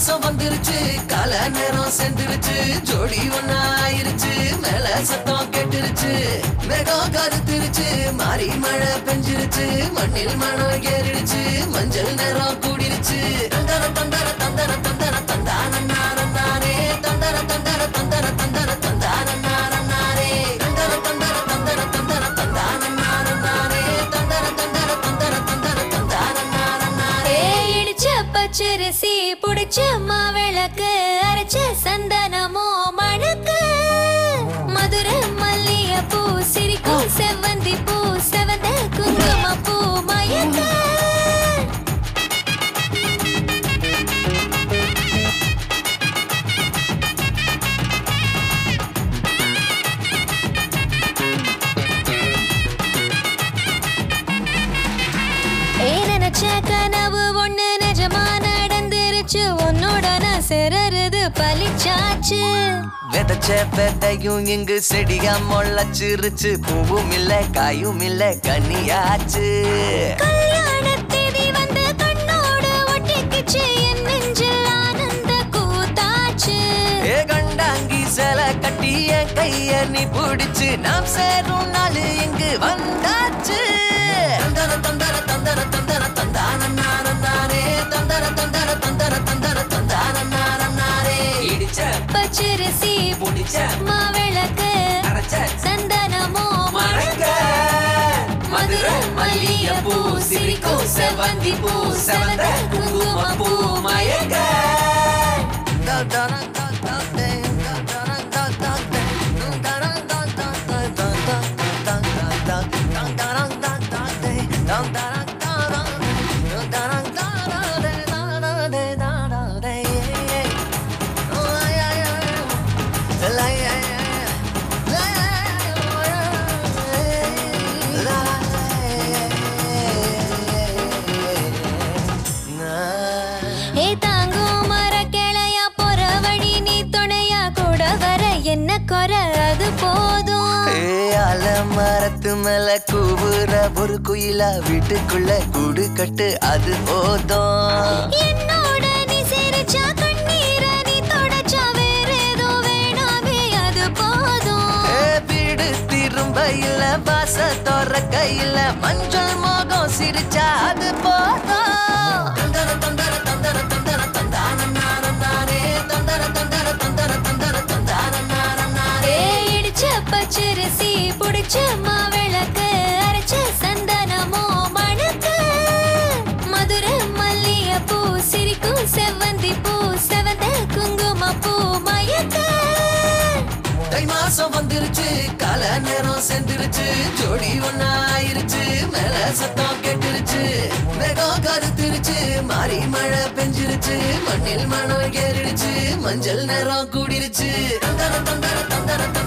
மாசம் வந்துருச்சு கால நேரம் செந்துருச்சு ஜோடி ஒன்னா ஆயிருச்சு மேல சத்தம் கேட்டுருச்சு மேகம் கருத்துருச்சு மாறி மழை பெஞ்சிருச்சு மண்ணில் மனம் ஏறிடுச்சு மஞ்சள் நேரம் கூடிருச்சு தந்தர தந்தர தந்தர தந்தர தந்தான நாரே தந்தர தந்தர தந்தர தந்தர தந்தான நாரே தந்தர தந்தர தந்தர தந்தர தந்தான நாரே தந்தர தந்தர தந்தர தந்தர தந்தான நாரே ஏய், இடிச்ச பச்சரிசி புடிச்ச மாவிளக்கு அரைச்ச சந்தனமோ மணக்கு மதுர மல்லிய பூ சிரிக்கும் செவ்வந்தி பூ செவந்த குங்கும பூ மயக்க ஏ நினைச்ச கனவு ஒண்ணு நிஜமா நடந்துருச்சு உன்னோட நான் சிறருது பலிச்சாச்சு விதைச்ச விதையும் இங்கு செடியா முளைச்சிருச்சு பூவும் இல்ல காயும் இல்ல கனியாச்சு கல்யாண தேதி வந்து கண்ணோடு ஒட்டிக்கிச்சு என் நெஞ்சில் ஆனந்த கூத்தாச்சு ஏ கண்டாங்கி சில கட்டி என் கைய நீ பிடிச்சு நாம் சேரும் நாள் இங்கு வந்தாச்சு தந்தர தந்தர தந்தர தந்தர தந்தான நாரே தந்தர தந்தர தந்தர தந்தர தந்தான நாரே இடிச்ச பச்சரிசி புடிச்ச மாவிளக்கு அரைச்ச சந்தனமோ மணக்க மதுர மல்லிய பூ சிரிக்கும் செவந்தி பூ செவந்த குங்கும பூ மயக்க ஏ தாங்கும் மர கிளையா போற வழி நீ துணையா கூட வர என்ன குறை அது போதும் மரத்து மேல கூவுற ஒரு குயிலா வீட்டுக்குள்ள கூடு கட்டு அது போதும் என்னோட நீ சிரிச்சா கண்ணீரை நீ தொடச்சா வேற ஏதோ வேணாமே அது போதும் ஏ, வீடு திரும்ப இல்ல வாச திறக்க இல்ல மஞ்சள் மோகம் சிரிச்சா அது போதும் தந்தர தந்தர தந்தர தந்தர தந்தான நாரே தந்தர தந்தர தந்தர தந்தர தந்தான நாரே ஏய், இடிச்ச பச்சரிசி புடிச்ச மாவிளக்கு அரைச்ச சந்தனமோ மணக்கு மதுர மல்லிய பூ சிரிக்கும் செவ்வந்தி பூ செவந்த குங்கும பூ மயக்க தை மாசம் வந்துருச்சு கால நேரம் செந்துருச்சு ஜோடி ஒன்னா ஆயிருச்சு மேல சத்தம் கேட்டுருச்சு மேகம் கருத்துருச்சு மாறி மழை பெஞ்சிருச்சு மண்ணில் மனம் ஏறிடுச்சு மஞ்சள் நேரம் கூடிருச்சு தந்தர தந்தர தந்தர தந்தர